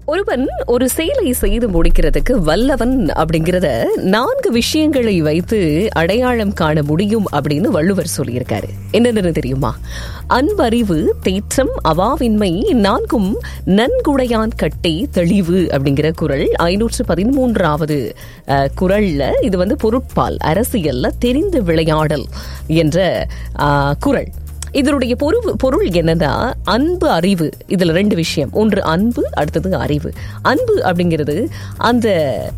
ஒருவன் ஒரு செயலை செய்து முடிக்கிறதுக்கு வல்லவன் அப்படிங்கிறத நான்கு விஷயங்களை வைத்து அடையாளம் காண முடியும் அப்படின்னு வள்ளுவர் சொல்லியிருக்காரு என்னென்னு தெரியுமா அன்பறிவு தேற்றம் அவாவின்மை நான்கும் நன்குடையான் கட்டே தெளிவு அப்படிங்கிற குரல் ஐநூற்று பதிமூன்றாவது அஹ், குரல்ல இது வந்து பொருட்பால் அரசியல்ல தெரிந்து விளையாடல் என்ற அஹ், குரல் இதனுடைய பொருள் பொருள் என்னன்னா அன்பு அறிவு இதுல ரெண்டு விஷயம் ஒன்று அன்பு அடுத்தது அறிவு அன்பு அப்படிங்கிறது அந்த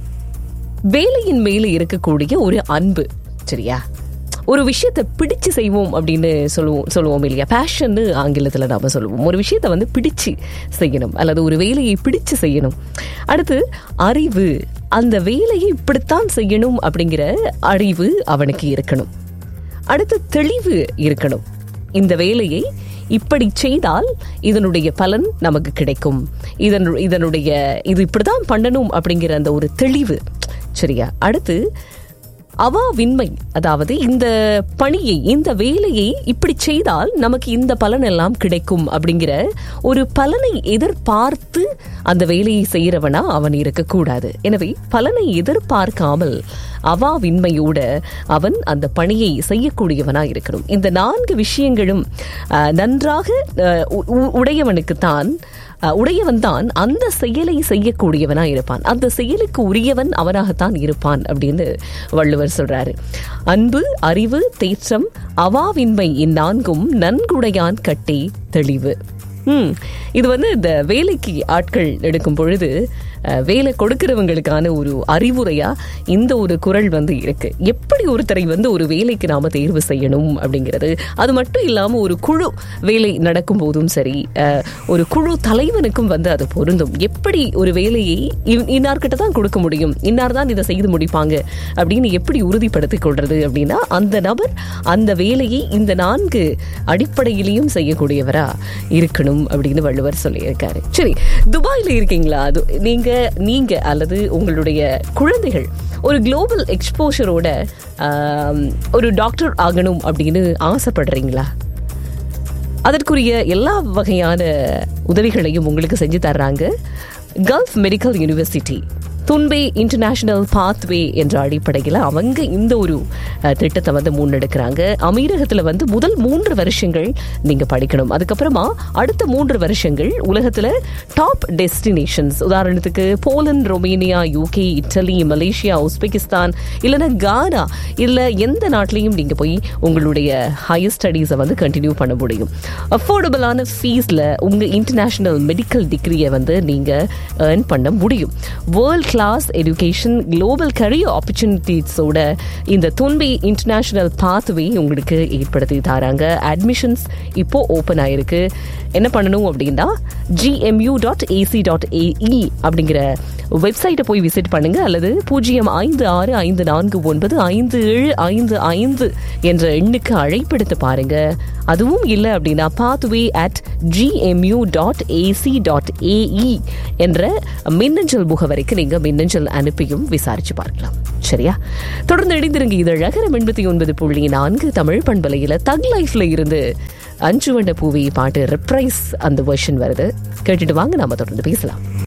வேலையின் மேல இருக்கக்கூடிய ஒரு அன்பு சரியா ஒரு விஷயத்தை பிடிச்சு செய்வோம் அப்படின்னு சொல்லுவோம் சொல்லுவோம் இல்லையா பேஷன்னு ஆங்கிலத்தில் நாம சொல்லுவோம் ஒரு விஷயத்தை வந்து பிடிச்சு செய்யணும் அல்லது ஒரு வேலையை பிடிச்சு செய்யணும் அடுத்து அறிவு அந்த வேலையை இப்படித்தான் செய்யணும் அப்படிங்கிற அறிவு அவனுக்கு இருக்கணும் அடுத்து தெளிவு இருக்கணும் இந்த வேலையை இப்படி செய்தால் இதனுடைய பலன் நமக்கு கிடைக்கும் இதன் இதனுடைய இது இப்படிதான் பண்ணணும் அப்படிங்கிற அந்த ஒரு தெளிவு சரியா அடுத்து அவாவின்மை அதாவது இந்த பணியை இந்த வேலையை இப்படி செய்தால் நமக்கு இந்த பலன் எல்லாம் கிடைக்கும் அப்படிங்கிற ஒரு பலனை எதிர்பார்த்து அந்த வேலையை செய்யறவனா அவன் இருக்கக்கூடாது எனவே பலனை எதிர்பார்க்காமல் அவாவின்மையோட அவன் அந்த பணியை செய்யக்கூடியவனா இருக்கணும் இந்த நான்கு விஷயங்களும் அஹ், நன்றாக அஹ், உ- உ- உடையவனுக்குத்தான் அஹ், உடையவன் தான் அந்த செயலை செய்யக்கூடியவனா இருப்பான் அந்த செயலுக்கு உரியவன் அவனாகத்தான் இருப்பான் அப்படின்னு வள்ளுவர் சொல்றாரு அன்பு அறிவு தேற்றம் அவாவின்மை இந்நான்கும் நன்குடையான் கட்டே தெளிவு ம் இது வந்து இந்த வேலைக்கு ஆட்கள் எடுக்கும் பொழுது அஹ், வேலை கொடுக்கிறவங்களுக்கான ஒரு அறிவுரையா இந்த ஒரு குரல் வந்து இருக்கு எப்படி ஒருத்தரை வந்து ஒரு வேலைக்கு நாம தேர்வு செய்யணும் அப்படிங்கிறது அது மட்டும் இல்லாம ஒரு குழு வேலை நடக்கும் போதும் சரி அஹ், ஒரு குழு தலைவனுக்கும் வந்து அது பொருந்தும் எப்படி ஒரு வேலையை இவ்- இன்னார்கிட்ட தான் கொடுக்க முடியும் இன்னார் தான் இதை செய்து முடிப்பாங்க அப்படின்னு எப்படி உறுதிப்படுத்திக் கொள்றது அப்படின்னா அந்த நபர் அந்த வேலையை இந்த நான்கு அடிப்படையிலையும் செய்யக்கூடியவரா இருக்கணும் அப்படின்னு வள்ளுவர் சொல்லியிருக்காரு சரி துபாயில இருக்கீங்களா அது நீங்க நீங்க அல்லது உங்களுடைய குழந்தைகள் ஒரு குளோபல் எக்ஸ்போஷரோட ஒரு டாக்டர் ஆகணும் அப்படின்னு ஆசைப்படுறீங்களா அதற்குரிய எல்லா வகையான உதவிகளையும் உங்களுக்கு செஞ்சு தர்றாங்க gulf medical university Thumbay international pathway என்ற அடிப்படையில் அவங்க இந்த ஒரு அஹ், திட்டத்தை வந்து முன்னெடுக்கிறாங்க அமீரகத்தில் வந்து முதல் மூன்று வருஷங்கள் நீங்க படிக்கணும் அதுக்கப்புறமா அடுத்த மூன்று வருஷங்கள் உலகத்துல டாப் டெஸ்டினேஷன்ஸ் உதாரணத்துக்கு Poland Romania UK Italy Malaysia Uzbekistan இல்லைன்னா கானா இல்ல எந்த நாட்டிலையும் நீங்க போய் உங்களுடைய ஹையர் ஸ்டடீஸை வந்து கண்டினியூ பண்ண முடியும் அஃபோர்டபுளான ஃபீஸில் உங்கள் இன்டர்நேஷ்னல் மெடிக்கல் டிகிரியை வந்து நீங்கள் ஏர்ன் பண்ண முடியும் world class education global career ஆப்பர்ச்சுனிட்டிஸோட இந்த துன்பி இன்டர்நேஷ்னல் பாத்வே உங்களுக்கு ஏற்படுத்தி தராங்க அட்மிஷன்ஸ் இப்போ ஓப்பன் ஆயிருக்கு என்ன பண்ணணும் அப்படின்னா GMU dot AC dot AE அப்படிங்கிற வெப்சைட்டை போய் விசிட் பண்ணுங்க அல்லது பூஜ்ஜியம் ஐந்து ஆறு ஐந்து நான்கு ஒன்பது ஐந்து ஏழு ஐந்து ஐந்து என்ற எண்ணுக்கு அழைப்பெடுத்து பாருங்க அதுவும் இல்லை அப்படின்னா pathway at GMU dot AC dot AE என்ற மின்னஞ்சல் முகவரிக்கு நீங்க மின்னஞ்சல் அனுப்பியும் விசாரிச்சு பார்க்கலாம் சரியா தொடர்ந்து இணைந்திருங்க இது அழகரம் எண்பத்தி ஒன்பது புள்ளி நான்கு தமிழ் பண்பலையில தக் லைஃப்ல இருந்து அஞ்சு வண்ட பூவி பாட்டு ரிப்ரைஸ் அந்த வெர்ஷன் வருது கேட்டுட்டு வாங்க நாம தொடர்ந்து பேசலாம்